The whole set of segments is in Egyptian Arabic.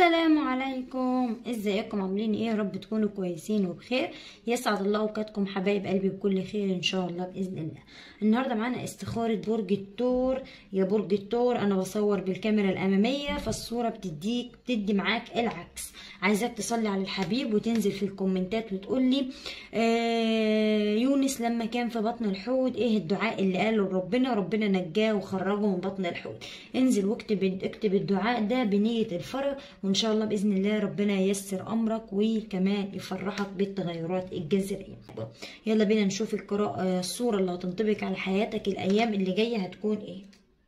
السلام عليكم ازيكم عاملين ايه يا رب تكونوا كويسين وبخير يسعد الله اوقاتكم حبايب قلبي بكل خير ان شاء الله باذن الله النهارده معانا استخاره برج الثور يا برج الثور انا بصور بالكاميرا الاماميه فالصوره بتديك بتدي معاك العكس عايزاك تصلي على الحبيب وتنزل في الكومنتات وتقول لي آه يونس لما كان في بطن الحوت ايه الدعاء اللي قاله لربنا ربنا نجاه وخرجه من بطن الحوت انزل واكتب اكتب الدعاء ده بنيه الفرج وان شاء الله باذن الله ربنا ييسر امرك وكمان يفرحك بالتغيرات الجذريه يلا بينا نشوف القراءه الصوره اللي هتنطبق على حياتك الايام اللي جايه هتكون ايه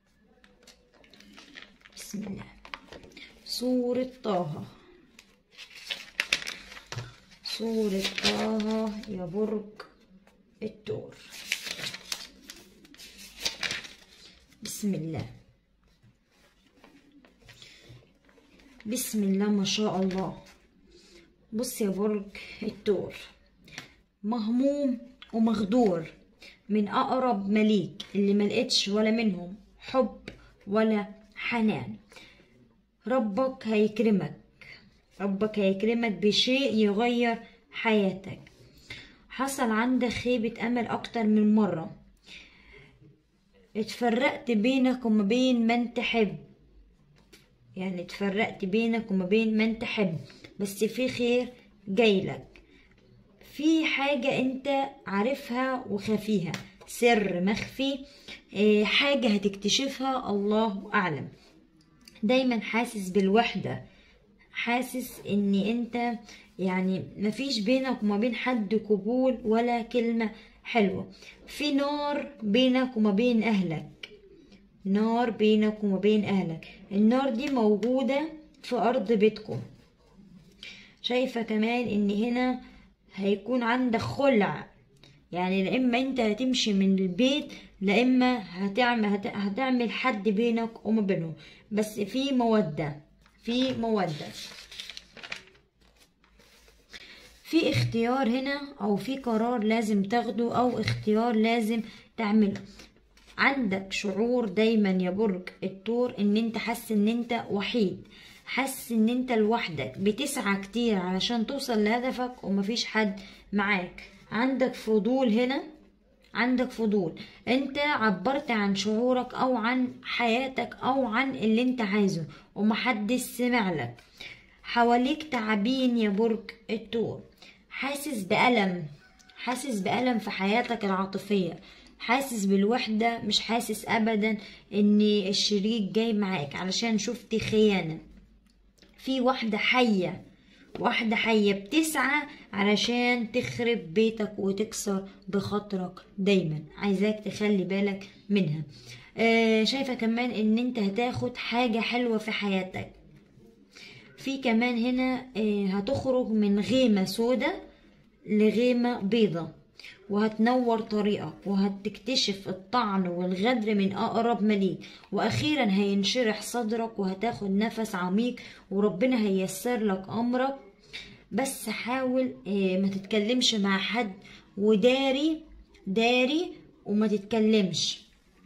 بسم الله سوره طه سوره طه يا برج الثور بسم الله بسم الله ما شاء الله بص يا برج الثور مهموم ومغدور من اقرب مليك اللي ملقتش ولا منهم حب ولا حنان ربك هيكرمك ربك هيكرمك بشيء يغير حياتك حصل عندك خيبة امل اكتر من مرة اتفرقت بينك وما بين من تحب يعني اتفرقت بينك وما بين من تحب بس في خير جايلك في حاجة انت عارفها وخفيها سر مخفي اه حاجة هتكتشفها الله أعلم دايما حاسس بالوحدة حاسس ان انت يعني مفيش بينك وما بين حد قبول ولا كلمة حلوة في نار بينك وما بين أهلك نار بينك وما بين أهلك النار دي موجودة في أرض بيتكم شايفة كمان إن هنا هيكون عندك خلع يعني لا إما أنت هتمشي من البيت لا إما هتعمل, هتعمل حد بينك وما بينهم بس في مودة في مودة في اختيار هنا أو في قرار لازم تاخده أو اختيار لازم تعمله عندك شعور دايما يا برج الثور ان انت حاسس ان انت وحيد حاسس ان انت لوحدك بتسعى كتير علشان توصل لهدفك ومفيش حد معاك عندك فضول هنا عندك فضول انت عبرت عن شعورك او عن حياتك او عن اللي انت عايزه ومحدش سمع لك حواليك تعابين يا برج الثور حاسس بألم حاسس بألم في حياتك العاطفية حاسس بالوحدة مش حاسس ابدا ان الشريك جاي معاك علشان شفت خيانة في واحدة حية واحدة حية بتسعى علشان تخرب بيتك وتكسر بخاطرك دايما عايزاك تخلي بالك منها آه شايفة كمان ان انت هتاخد حاجة حلوة في حياتك في كمان هنا آه هتخرج من غيمة سودة لغيمة بيضة وهتنور طريقك وهتكتشف الطعن والغدر من أقرب مليك وأخيرا هينشرح صدرك وهتاخد نفس عميق وربنا هيسر لك أمرك بس حاول ما تتكلمش مع حد وداري داري وما تتكلمش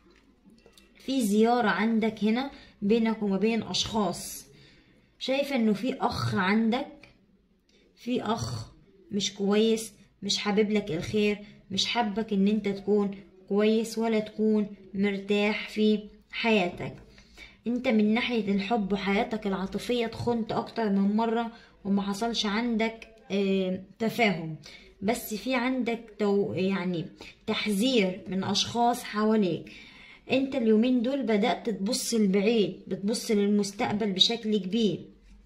في زيارة عندك هنا بينك وما بين أشخاص شايفة انه في أخ عندك في أخ مش كويس مش حابب لك الخير مش حابك ان انت تكون كويس ولا تكون مرتاح في حياتك انت من ناحية الحب وحياتك العاطفية تخنت اكتر من مرة وما حصلش عندك اه تفاهم بس في عندك تو يعني تحذير من اشخاص حواليك انت اليومين دول بدأت تبص لبعيد بتبص للمستقبل بشكل كبير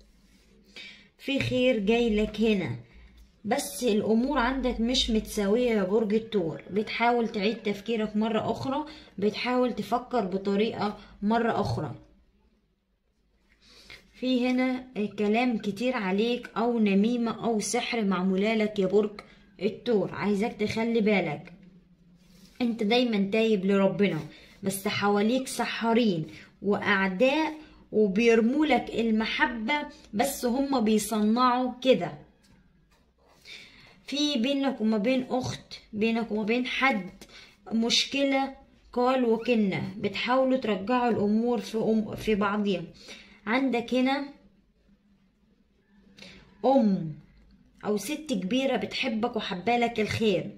في خير جاي لك هنا بس الامور عندك مش متساويه يا برج الثور بتحاول تعيد تفكيرك مره اخرى بتحاول تفكر بطريقه مره اخرى في هنا كلام كتير عليك او نميمه او سحر معمولالك يا برج الثور عايزاك تخلي بالك انت دايما تايب لربنا بس حواليك سحارين واعداء وبيرمولك المحبه بس هما بيصنعوا كده في بينك وما بين اخت بينك وما بين حد مشكلة قال وكنا بتحاولوا ترجعوا الامور في أم في بعضيها عندك هنا ام او ست كبيرة بتحبك وحبالك الخير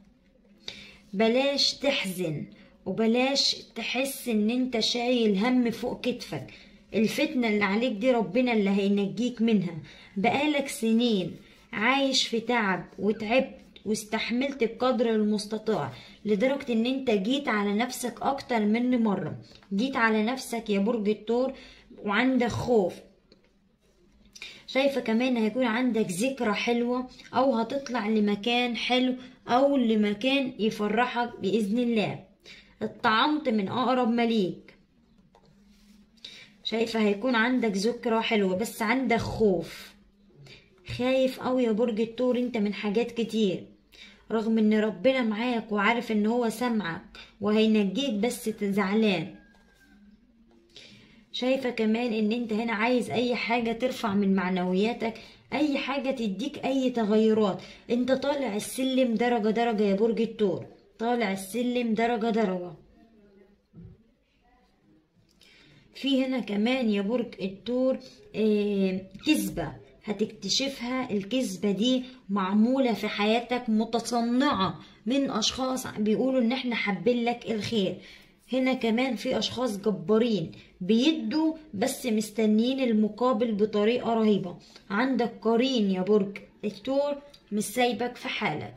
بلاش تحزن وبلاش تحس ان انت شايل هم فوق كتفك الفتنة اللي عليك دي ربنا اللي هينجيك منها بقالك سنين عايش في تعب وتعبت واستحملت بقدر المستطاع لدرجة ان انت جيت على نفسك اكتر من مرة جيت على نفسك يا برج الثور وعندك خوف شايفة كمان هيكون عندك ذكرى حلوة او هتطلع لمكان حلو او لمكان يفرحك بإذن الله اتطعمت من اقرب مليك شايفة هيكون عندك ذكرى حلوة بس عندك خوف خايف أوي يا برج الثور انت من حاجات كتير رغم ان ربنا معاك وعارف ان هو سمعك وهينجيك بس زعلان شايفة كمان ان انت هنا عايز اي حاجة ترفع من معنوياتك اي حاجة تديك اي تغيرات انت طالع السلم درجة درجة يا برج الثور طالع السلم درجة درجة في هنا كمان يا برج الثور آه كذبة هتكتشفها الكذبة دي معمولة في حياتك متصنعة من أشخاص بيقولوا إن إحنا حابين لك الخير هنا كمان في أشخاص جبارين بيدوا بس مستنيين المقابل بطريقة رهيبة عندك قرين يا برج الثور مش سايبك في حالك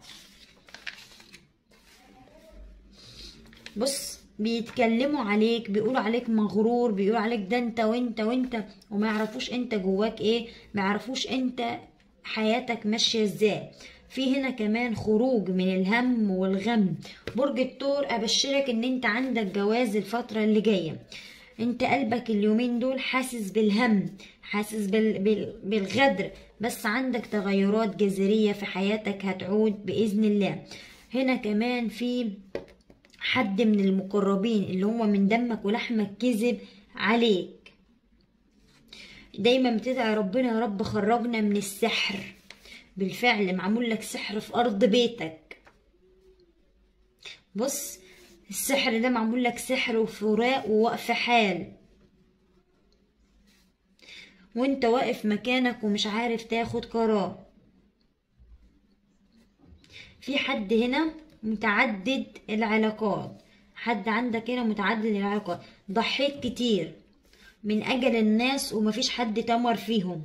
بص بيتكلموا عليك بيقولوا عليك مغرور بيقولوا عليك ده انت وانت وانت وما يعرفوش انت جواك ايه ما يعرفوش انت حياتك ماشية ازاي في هنا كمان خروج من الهم والغم برج الثور ابشرك ان انت عندك جواز الفترة اللي جاية انت قلبك اليومين دول حاسس بالهم حاسس بال... بال... بالغدر بس عندك تغيرات جذرية في حياتك هتعود بإذن الله هنا كمان في حد من المقربين اللي هو من دمك ولحمك كذب عليك دايما بتدعي ربنا يا رب خرجنا من السحر بالفعل معمول لك سحر في ارض بيتك بص السحر ده معمول لك سحر وفراق ووقف حال وانت واقف مكانك ومش عارف تاخد قرار في حد هنا متعدد العلاقات حد عندك هنا متعدد العلاقات ضحيت كتير من اجل الناس ومفيش حد تمر فيهم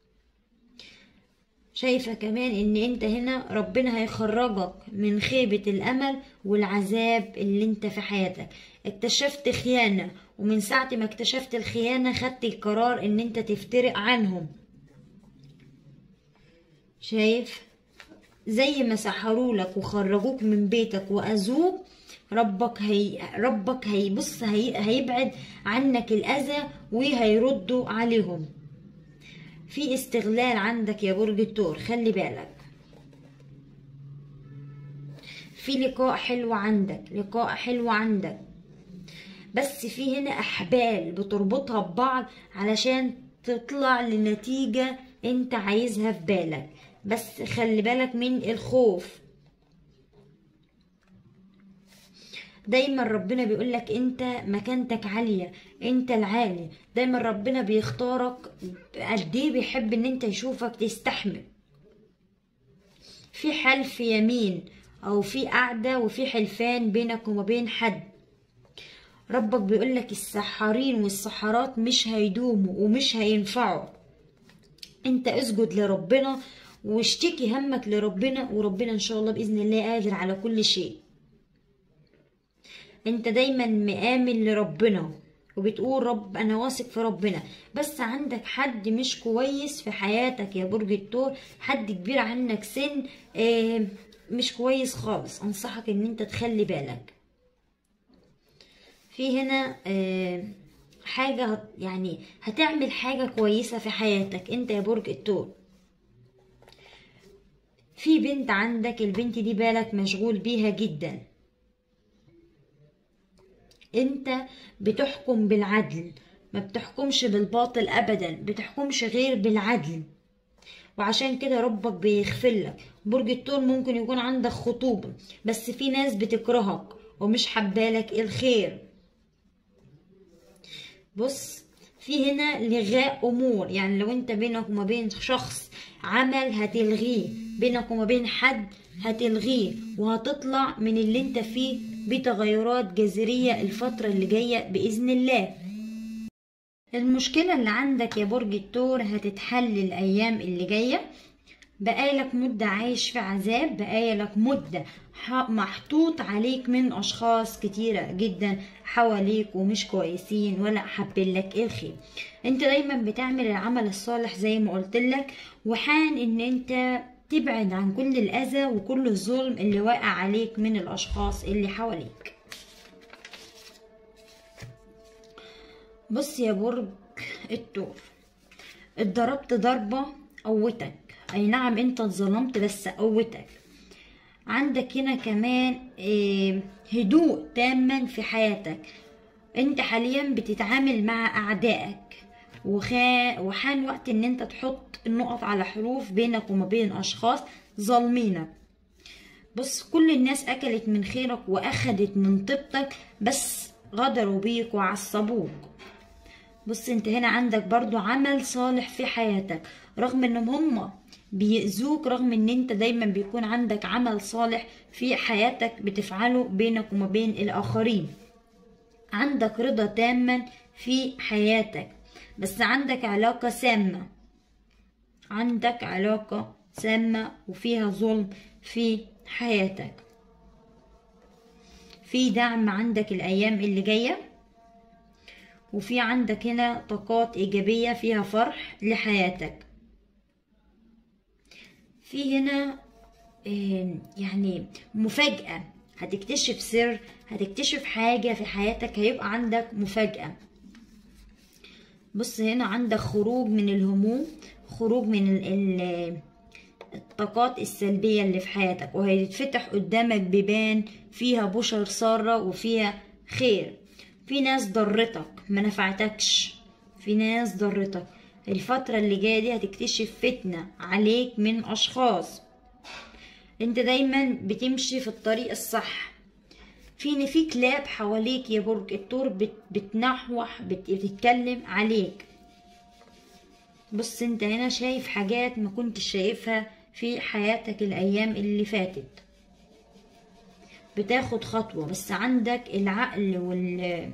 شايفة كمان ان انت هنا ربنا هيخرجك من خيبة الامل والعذاب اللي انت في حياتك اكتشفت خيانة ومن ساعة ما اكتشفت الخيانة خدت القرار ان انت تفترق عنهم شايف زي ما سحرولك وخرجوك من بيتك واذوك ربك هي ربك هيبص هي... هيبعد عنك الاذى وهيردوا عليهم في استغلال عندك يا برج الثور خلي بالك في لقاء حلو عندك لقاء حلو عندك بس في هنا احبال بتربطها ببعض علشان تطلع لنتيجة انت عايزها في بالك بس خلي بالك من الخوف دايما ربنا بيقولك انت مكانتك عالية انت العالي دايما ربنا بيختارك قد ايه بيحب ان انت يشوفك تستحمل في حلف يمين او في قعدة وفي حلفان بينك وما بين حد ربك بيقولك السحارين والسحرات مش هيدوموا ومش هينفعوا انت اسجد لربنا واشتكي همك لربنا وربنا ان شاء الله باذن الله قادر على كل شيء انت دايما مآمن لربنا وبتقول رب انا واثق في ربنا بس عندك حد مش كويس في حياتك يا برج الثور حد كبير عنك سن آه مش كويس خالص انصحك ان انت تخلي بالك في هنا آه حاجة يعني هتعمل حاجة كويسة في حياتك انت يا برج الثور في بنت عندك البنت دي بالك مشغول بيها جدا انت بتحكم بالعدل ما بتحكمش بالباطل ابدا بتحكمش غير بالعدل وعشان كده ربك بيغفر لك برج الثور ممكن يكون عندك خطوبة بس في ناس بتكرهك ومش حبالك الخير بص في هنا لغاء امور يعني لو انت بينك وما بين شخص عمل هتلغيه بينك وما بين حد هتلغيه وهتطلع من اللي انت فيه بتغيرات جذرية الفترة اللي جاية بإذن الله المشكلة اللي عندك يا برج الثور هتتحل الأيام اللي جاية بقالك مدة عايش في عذاب بقالك مدة محطوط عليك من أشخاص كتيرة جدا حواليك ومش كويسين ولا حابين لك الخير انت دايما بتعمل العمل الصالح زي ما قلت لك وحان ان انت تبعد عن كل الأذى وكل الظلم اللي واقع عليك من الأشخاص اللي حواليك بص يا برج الثور اتضربت ضربة قوتك اي نعم انت اتظلمت بس قوتك عندك هنا كمان اه هدوء تاما في حياتك انت حاليا بتتعامل مع اعدائك وخا وحان وقت ان انت تحط النقط على حروف بينك وما بين اشخاص ظالمينك بص كل الناس اكلت من خيرك واخدت من طيبتك بس غدروا بيك وعصبوك بص انت هنا عندك برضو عمل صالح في حياتك رغم ان هما بيأذوك رغم ان انت دايما بيكون عندك عمل صالح في حياتك بتفعله بينك وما بين الاخرين عندك رضا تاما في حياتك بس عندك علاقة سامة عندك علاقة سامة وفيها ظلم في حياتك في دعم عندك الأيام اللي جاية وفي عندك هنا طاقات إيجابية فيها فرح لحياتك في هنا يعني مفاجأة هتكتشف سر هتكتشف حاجة في حياتك هيبقى عندك مفاجأة بص هنا عندك خروج من الهموم خروج من الطاقات السلبية اللي في حياتك وهيتفتح قدامك بيبان فيها بشر سارة وفيها خير في ناس ضرتك ما نفعتكش في ناس ضرتك الفترة اللي جاية دي هتكتشف فتنة عليك من أشخاص انت دايما بتمشي في الطريق الصح في ان في كلاب حواليك يا برج الثور بت بتنحوح بت بتتكلم عليك بص انت هنا شايف حاجات ما كنتش شايفها في حياتك الايام اللي فاتت بتاخد خطوة بس عندك العقل وال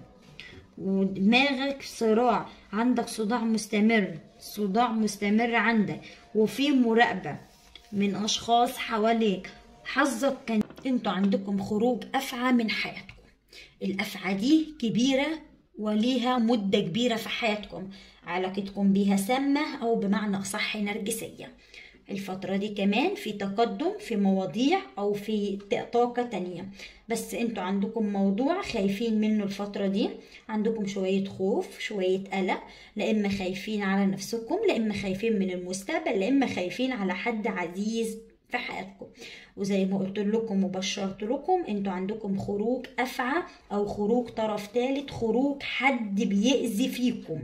ودماغك صراع عندك صداع مستمر صداع مستمر عندك وفي مراقبة من أشخاص حواليك حظك كان انتوا عندكم خروج أفعى من حياتكم الأفعى دي كبيرة وليها مدة كبيرة في حياتكم علاقتكم بيها سامة أو بمعنى أصح نرجسية الفترة دي كمان في تقدم في مواضيع أو في طاقة تانية بس انتوا عندكم موضوع خايفين منه الفترة دي عندكم شوية خوف شوية قلق لا إما خايفين على نفسكم لا إما خايفين من المستقبل لا إما خايفين على حد عزيز في حياتكم وزي ما قلت لكم وبشرت لكم انتوا عندكم خروج افعى او خروج طرف ثالث خروج حد بيأذي فيكم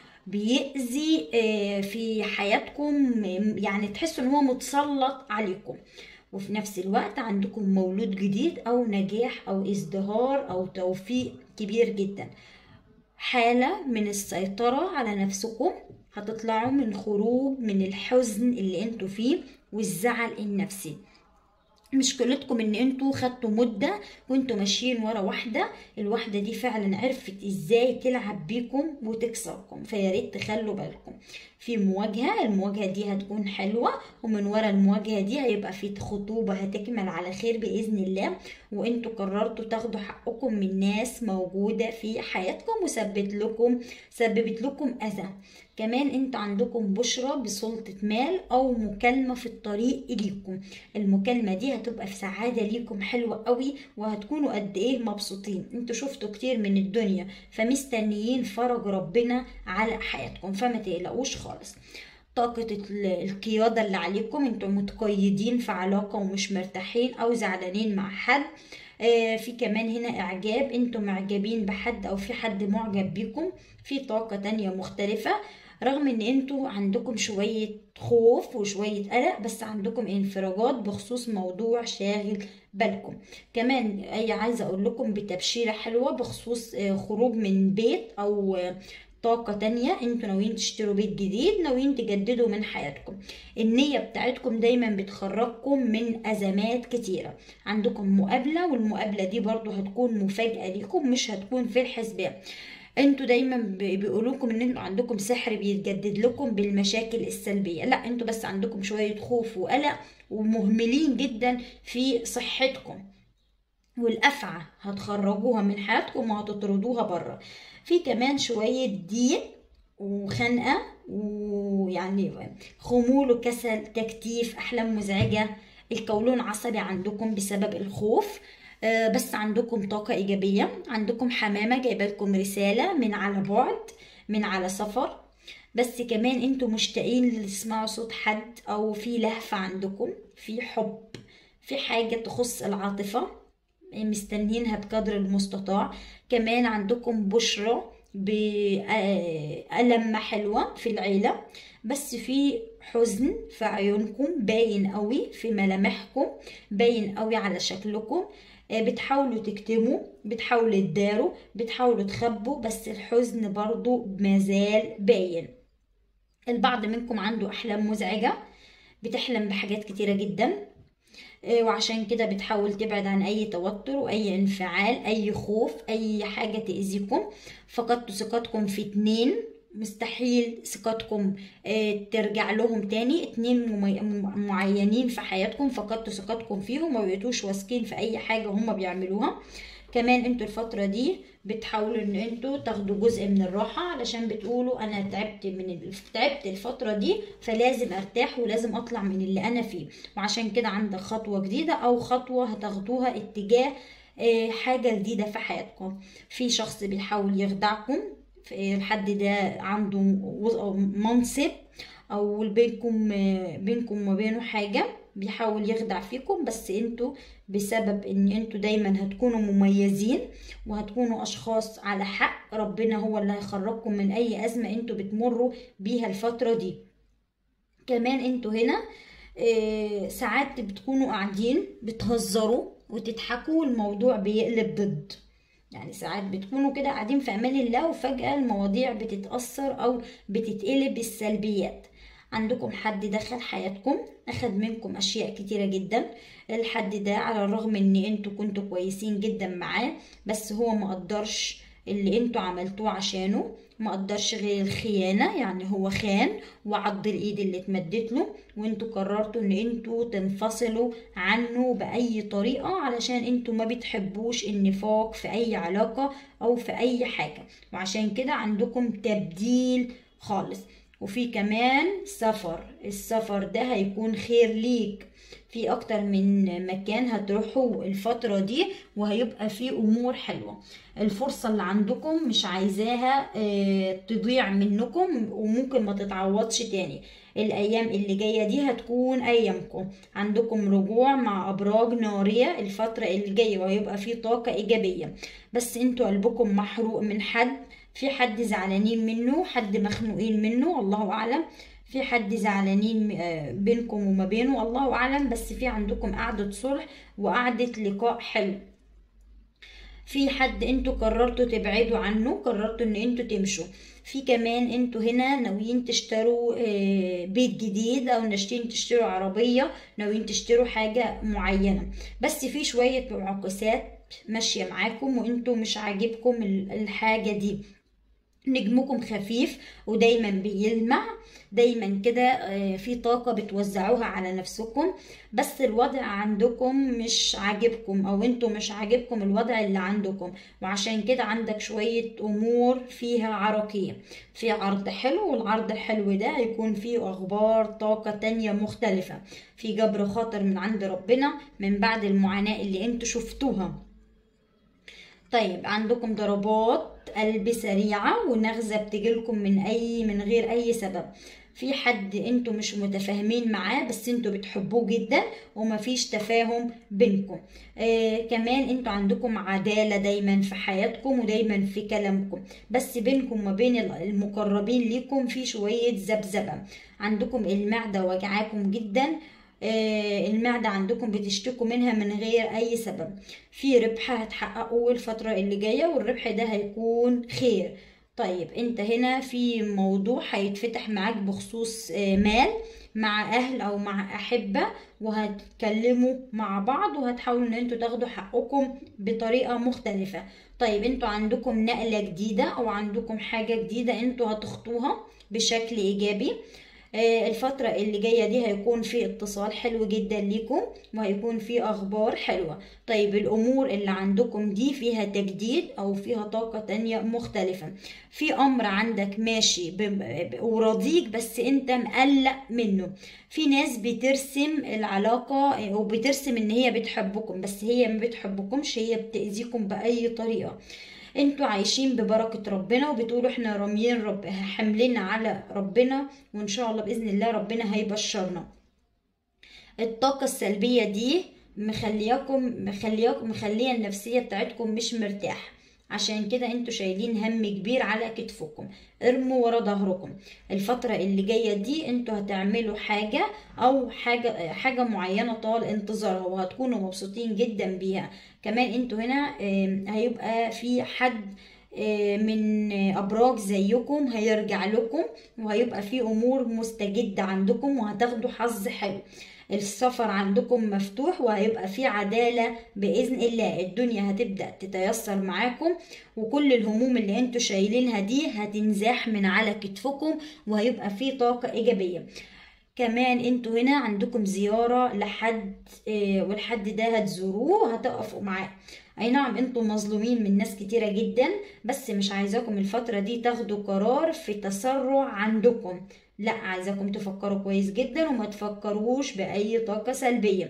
بيأذي في حياتكم يعني تحسوا ان هو متسلط عليكم وفي نفس الوقت عندكم مولود جديد او نجاح او ازدهار او توفيق كبير جدا حالة من السيطرة على نفسكم هتطلعوا من خروج من الحزن اللي انتوا فيه والزعل النفسي مشكلتكم ان انتوا خدتوا مدة وانتوا ماشيين ورا واحدة الواحدة دي فعلا عرفت ازاي تلعب بيكم وتكسركم فياريت تخلوا بالكم في مواجهة المواجهة دي هتكون حلوة ومن ورا المواجهة دي هيبقى في خطوبة هتكمل على خير بإذن الله وانتوا قررتوا تاخدوا حقكم من ناس موجودة في حياتكم وسببت لكم سببت لكم أذى كمان انتوا عندكم بشرة بسلطة مال او مكالمة في الطريق اليكم المكالمة دي هتبقى في سعادة ليكم حلوة قوي وهتكونوا قد ايه مبسوطين انتوا شفتوا كتير من الدنيا فمستنيين فرج ربنا على حياتكم فما تقلقوش خالص طاقة القيادة اللي عليكم انتوا متقيدين في علاقة ومش مرتاحين او زعلانين مع حد آه في كمان هنا اعجاب انتوا معجبين بحد او في حد معجب بيكم في طاقة تانية مختلفة رغم ان انتوا عندكم شوية خوف وشوية قلق بس عندكم انفراجات بخصوص موضوع شاغل بالكم كمان اي عايزة اقول لكم بتبشيرة حلوة بخصوص خروج من بيت او طاقة تانية انتوا ناويين تشتروا بيت جديد ناويين تجددوا من حياتكم النية بتاعتكم دايما بتخرجكم من أزمات كتيرة عندكم مقابلة والمقابلة دي برضو هتكون مفاجأة ليكم مش هتكون في الحسبان انتوا دايما بيقولوا لكم ان انتوا عندكم سحر بيتجدد لكم بالمشاكل السلبيه لا انتوا بس عندكم شويه خوف وقلق ومهملين جدا في صحتكم والافعى هتخرجوها من حياتكم وهتطردوها بره في كمان شويه دين وخنقه ويعني خمول وكسل تكتيف احلام مزعجه القولون عصبي عندكم بسبب الخوف آه، بس عندكم طاقة إيجابية عندكم حمامة جايبة لكم رسالة من على بعد من على سفر بس كمان انتوا مشتاقين تسمعوا صوت حد او في لهفة عندكم في حب في حاجة تخص العاطفة مستنيينها بقدر المستطاع كمان عندكم بشرة بألمة حلوة في العيلة بس في حزن في عيونكم باين قوي في ملامحكم باين قوي على شكلكم بتحاولوا تكتموا بتحاولوا تداروا بتحاولوا تخبوا بس الحزن برضو مازال باين البعض منكم عنده أحلام مزعجة بتحلم بحاجات كتيرة جدا وعشان كده بتحاول تبعد عن اي توتر واي انفعال اي خوف اي حاجة تأذيكم فقدتوا ثقتكم في اتنين مستحيل ثقتكم ترجع لهم تاني اتنين معينين في حياتكم فقدتوا ثقتكم فيهم ما بقيتوش واثقين في اي حاجة هما بيعملوها كمان انتوا الفترة دي بتحاولوا ان انتوا تاخدوا جزء من الراحة علشان بتقولوا انا تعبت من ال... تعبت الفترة دي فلازم ارتاح ولازم اطلع من اللي انا فيه وعشان كده عندك خطوة جديدة او خطوة هتاخدوها اتجاه حاجة جديدة في حياتكم في شخص بيحاول يخدعكم الحد ده عنده منصب او بينكم بينكم وما بينه حاجه بيحاول يخدع فيكم بس انتوا بسبب ان انتوا دايما هتكونوا مميزين وهتكونوا اشخاص على حق ربنا هو اللي هيخرجكم من اي ازمه انتوا بتمروا بيها الفتره دي كمان انتوا هنا اه ساعات بتكونوا قاعدين بتهزروا وتضحكوا والموضوع بيقلب ضد يعني ساعات بتكونوا كده قاعدين في امان الله وفجأة المواضيع بتتأثر او بتتقلب بالسلبيات عندكم حد دخل حياتكم اخد منكم اشياء كتيرة جدا الحد ده على الرغم ان انتوا كنتوا كويسين جدا معاه بس هو مقدرش اللي انتوا عملتوه عشانه ما قدرش غير الخيانة يعني هو خان وعض الايد اللي اتمدت له وانتوا قررتوا ان انتوا تنفصلوا عنه بأي طريقة علشان انتوا ما بتحبوش النفاق في اي علاقة او في اي حاجة وعشان كده عندكم تبديل خالص وفي كمان سفر السفر ده هيكون خير ليك في اكتر من مكان هتروحوا الفترة دي وهيبقى في امور حلوة الفرصة اللي عندكم مش عايزاها تضيع منكم وممكن ما تتعوضش تاني الايام اللي جاية دي هتكون ايامكم عندكم رجوع مع ابراج نارية الفترة اللي جاية وهيبقى في طاقة ايجابية بس انتوا قلبكم محروق من حد في حد زعلانين منه حد مخنوقين منه الله اعلم في حد زعلانين بينكم وما بينه الله اعلم بس في عندكم قعدة صلح وقعدة لقاء حلو في حد انتوا قررتوا تبعدوا عنه قررتوا ان انتوا تمشوا في كمان انتوا هنا ناويين تشتروا بيت جديد او ناشتين تشتروا عربية ناويين تشتروا حاجة معينة بس في شوية معاكسات ماشية معاكم وانتوا مش عاجبكم الحاجة دي نجمكم خفيف ودايما بيلمع دايما كده في طاقة بتوزعوها على نفسكم بس الوضع عندكم مش عاجبكم او انتوا مش عاجبكم الوضع اللي عندكم وعشان كده عندك شوية امور فيها عرقية في عرض حلو والعرض الحلو ده هيكون فيه اخبار طاقة تانية مختلفة في جبر خاطر من عند ربنا من بعد المعاناة اللي انتوا شفتوها طيب عندكم ضربات قلب سريعة ونغزة بتجيلكم من أي من غير أي سبب في حد انتوا مش متفاهمين معاه بس انتوا بتحبوه جدا ومفيش تفاهم بينكم آه كمان انتوا عندكم عدالة دايما في حياتكم ودايما في كلامكم بس بينكم وما بين المقربين ليكم في شوية ذبذبة عندكم المعدة وجعاكم جدا المعدة عندكم بتشتكوا منها من غير أي سبب في ربح هتحققوه الفترة اللي جاية والربح ده هيكون خير طيب انت هنا في موضوع هيتفتح معاك بخصوص آه، مال مع اهل او مع احبة وهتتكلموا مع بعض وهتحاولوا ان انتوا تاخدوا حقكم بطريقة مختلفة طيب انتوا عندكم نقلة جديدة او عندكم حاجة جديدة انتوا هتخطوها بشكل ايجابي آه، الفترة اللي جاية دي هيكون في اتصال حلو جدا ليكم وهيكون في أخبار حلوة طيب الأمور اللي عندكم دي فيها تجديد أو فيها طاقة تانية مختلفة في أمر عندك ماشي ب- ب- وراضيك بس أنت مقلق منه في ناس بترسم العلاقة أو بترسم إن هي بتحبكم بس هي ما بتحبكمش هي بتأذيكم بأي طريقة انتوا عايشين ببركة ربنا وبتقولوا احنا راميين رب حملنا على ربنا وان شاء الله بإذن الله ربنا هيبشرنا الطاقة السلبية دي مخلياكم مخلياكم مخلية النفسية بتاعتكم مش مرتاح عشان كده انتوا شايلين هم كبير على كتفكم ارموا ورا ظهركم الفترة اللي جاية دي انتوا هتعملوا حاجة او حاجة حاجة معينة طال انتظارها وهتكونوا مبسوطين جدا بيها كمان انتوا هنا آم، هيبقى في حد آه، من ابراج زيكم هيرجع لكم وهيبقى في امور مستجدة عندكم وهتاخدوا حظ حلو السفر عندكم مفتوح وهيبقى في عدالة بإذن الله الدنيا هتبدأ تتيسر معاكم وكل الهموم اللي انتوا شايلينها دي هتنزاح من على كتفكم وهيبقى في طاقة إيجابية كمان انتوا هنا عندكم زيارة لحد اه والحد ده هتزوروه وهتقفوا معاه اي نعم انتوا مظلومين من ناس كتيرة جدا بس مش عايزاكم الفترة دي تاخدوا قرار في تسرع عندكم لا عايزاكم تفكروا كويس جدا وما تفكروش بأي طاقة سلبية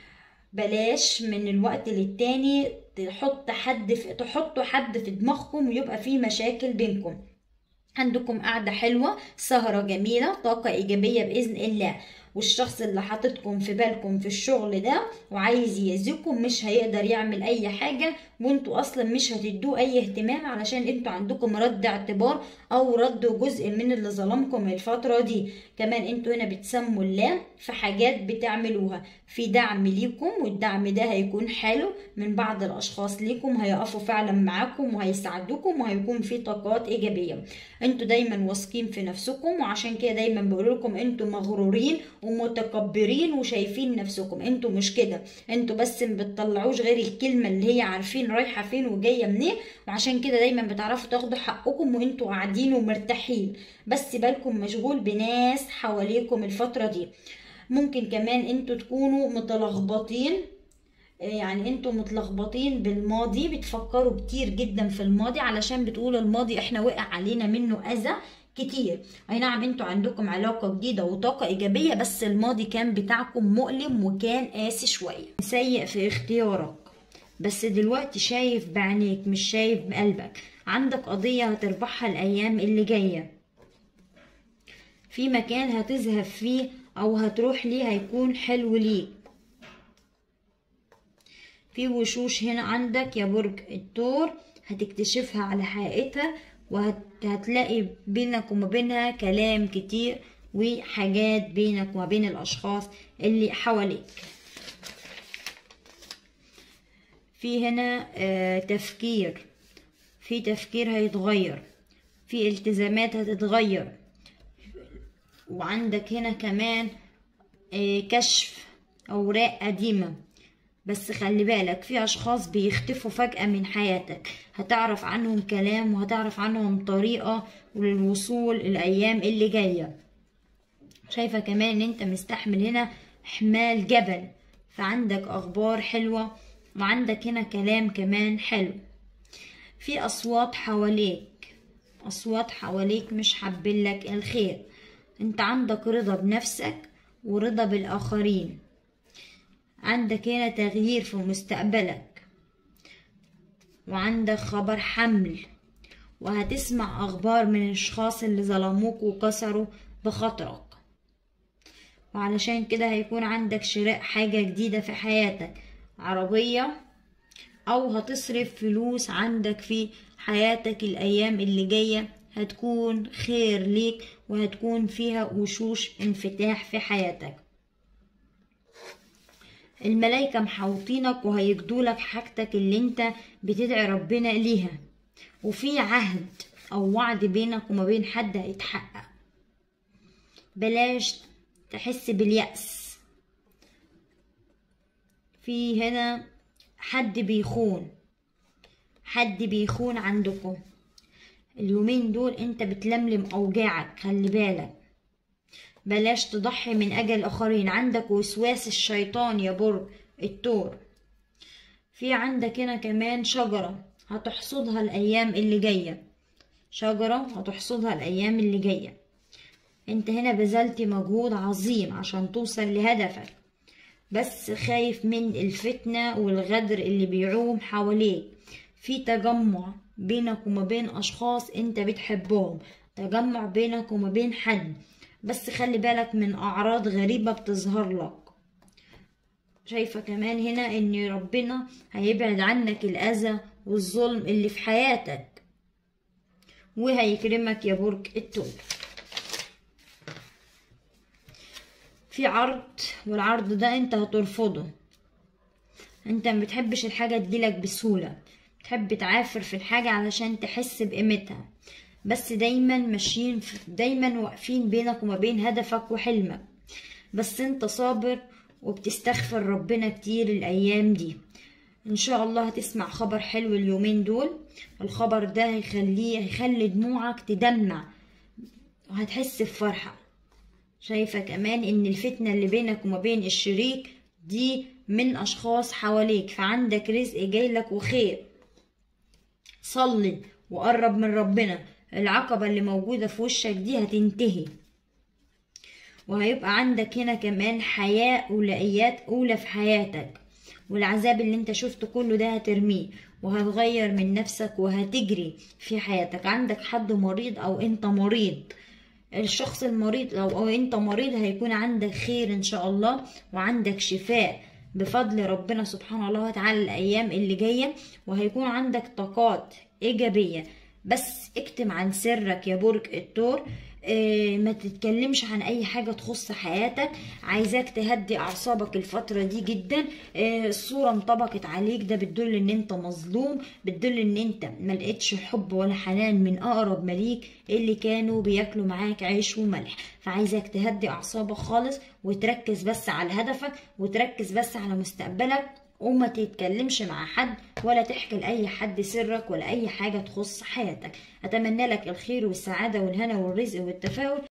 بلاش من الوقت للتاني تحط حد في تحطوا حد في دماغكم ويبقى في مشاكل بينكم عندكم قعدة حلوة سهرة جميلة طاقة إيجابية بإذن الله والشخص اللي حاططكم في بالكم في الشغل ده وعايز يأذيكم مش هيقدر يعمل أي حاجة وانتوا أصلا مش هتدوه أي اهتمام علشان انتوا عندكم رد اعتبار أو رد جزء من اللي ظلمكم الفترة دي كمان انتوا هنا بتسموا الله في حاجات بتعملوها في دعم ليكم والدعم ده هيكون حلو من بعض الأشخاص ليكم هيقفوا فعلا معاكم وهيساعدوكم وهيكون في طاقات إيجابية انتوا دايما واثقين في نفسكم وعشان كده دايما بقول لكم انتوا مغرورين ومتكبرين وشايفين نفسكم انتوا مش كده انتوا بس ما بتطلعوش غير الكلمة اللي هي عارفين رايحة فين وجاية منين وعشان كده دايما بتعرفوا تاخدوا حقكم وانتوا قاعدين ومرتاحين بس بالكم مشغول بناس حواليكم الفترة دي ممكن كمان انتوا تكونوا متلخبطين يعني انتوا متلخبطين بالماضي بتفكروا كتير جدا في الماضي علشان بتقولوا الماضي احنا وقع علينا منه اذى كتير اي نعم انتوا عندكم علاقة جديدة وطاقة ايجابية بس الماضي كان بتاعكم مؤلم وكان قاسي شوية سيء في اختيارك بس دلوقتي شايف بعينيك مش شايف بقلبك عندك قضية هتربحها الايام اللي جاية في مكان هتذهب فيه او هتروح ليه هيكون حلو ليك في وشوش هنا عندك يا برج الثور هتكتشفها على حقيقتها وهتلاقي بينك وما بينها كلام كتير وحاجات بينك وما بين الأشخاص اللي حواليك في هنا آه تفكير في تفكير هيتغير في التزامات هتتغير وعندك هنا كمان آه كشف أوراق قديمة بس خلي بالك في اشخاص بيختفوا فجأة من حياتك هتعرف عنهم كلام وهتعرف عنهم طريقة للوصول الايام اللي جاية شايفة كمان ان انت مستحمل هنا حمال جبل فعندك اخبار حلوة وعندك هنا كلام كمان حلو في اصوات حواليك اصوات حواليك مش حابلك الخير انت عندك رضا بنفسك ورضا بالاخرين عندك هنا تغيير في مستقبلك وعندك خبر حمل وهتسمع أخبار من الأشخاص اللي ظلموك وكسروا بخاطرك وعلشان كده هيكون عندك شراء حاجة جديدة في حياتك عربية أو هتصرف فلوس عندك في حياتك الأيام اللي جاية هتكون خير ليك وهتكون فيها وشوش انفتاح في حياتك الملايكة محوطينك وهيجدولك حاجتك اللي انت بتدعي ربنا ليها وفي عهد او وعد بينك وما بين حد هيتحقق بلاش تحس باليأس في هنا حد بيخون حد بيخون عندكم اليومين دول انت بتلملم اوجاعك خلي بالك بلاش تضحي من اجل الاخرين عندك وسواس الشيطان يا برج التور في عندك هنا كمان شجرة هتحصدها الايام اللي جاية شجرة هتحصدها الايام اللي جاية انت هنا بذلت مجهود عظيم عشان توصل لهدفك بس خايف من الفتنة والغدر اللي بيعوم حواليك في تجمع بينك وما بين أشخاص أنت بتحبهم تجمع بينك وما بين حد بس خلي بالك من أعراض غريبة بتظهر لك شايفة كمان هنا إن ربنا هيبعد عنك الأذى والظلم اللي في حياتك وهيكرمك يا برج التور في عرض والعرض ده انت هترفضه انت ما بتحبش الحاجة تجيلك بسهولة تحب تعافر في الحاجة علشان تحس بقيمتها بس دايما ماشيين دايما واقفين بينك وما بين هدفك وحلمك بس انت صابر وبتستغفر ربنا كتير الايام دي ان شاء الله هتسمع خبر حلو اليومين دول الخبر ده هيخليه هيخلي دموعك تدمع وهتحس بفرحة شايفة كمان ان الفتنة اللي بينك وما بين الشريك دي من اشخاص حواليك فعندك رزق جايلك وخير صلي وقرب من ربنا العقبة اللي موجودة في وشك دي هتنتهي وهيبقى عندك هنا كمان حياة أولويات أولى في حياتك والعذاب اللي انت شفته كله ده هترميه وهتغير من نفسك وهتجري في حياتك عندك حد مريض أو انت مريض الشخص المريض أو, أو انت مريض هيكون عندك خير ان شاء الله وعندك شفاء بفضل ربنا سبحانه الله وتعالى الأيام اللي جاية وهيكون عندك طاقات إيجابية بس اكتم عن سرك يا برج الثور اه ما تتكلمش عن اي حاجة تخص حياتك عايزاك تهدي اعصابك الفترة دي جدا اه الصورة انطبقت عليك ده بتدل ان انت مظلوم بتدل ان انت ملقتش حب ولا حنان من اقرب مليك اللي كانوا بياكلوا معاك عيش وملح فعايزاك تهدي اعصابك خالص وتركز بس على هدفك وتركز بس على مستقبلك وما تتكلمش مع حد ولا تحكي لأي حد سرك ولا أي حاجة تخص حياتك أتمنى لك الخير والسعادة والهنا والرزق والتفاؤل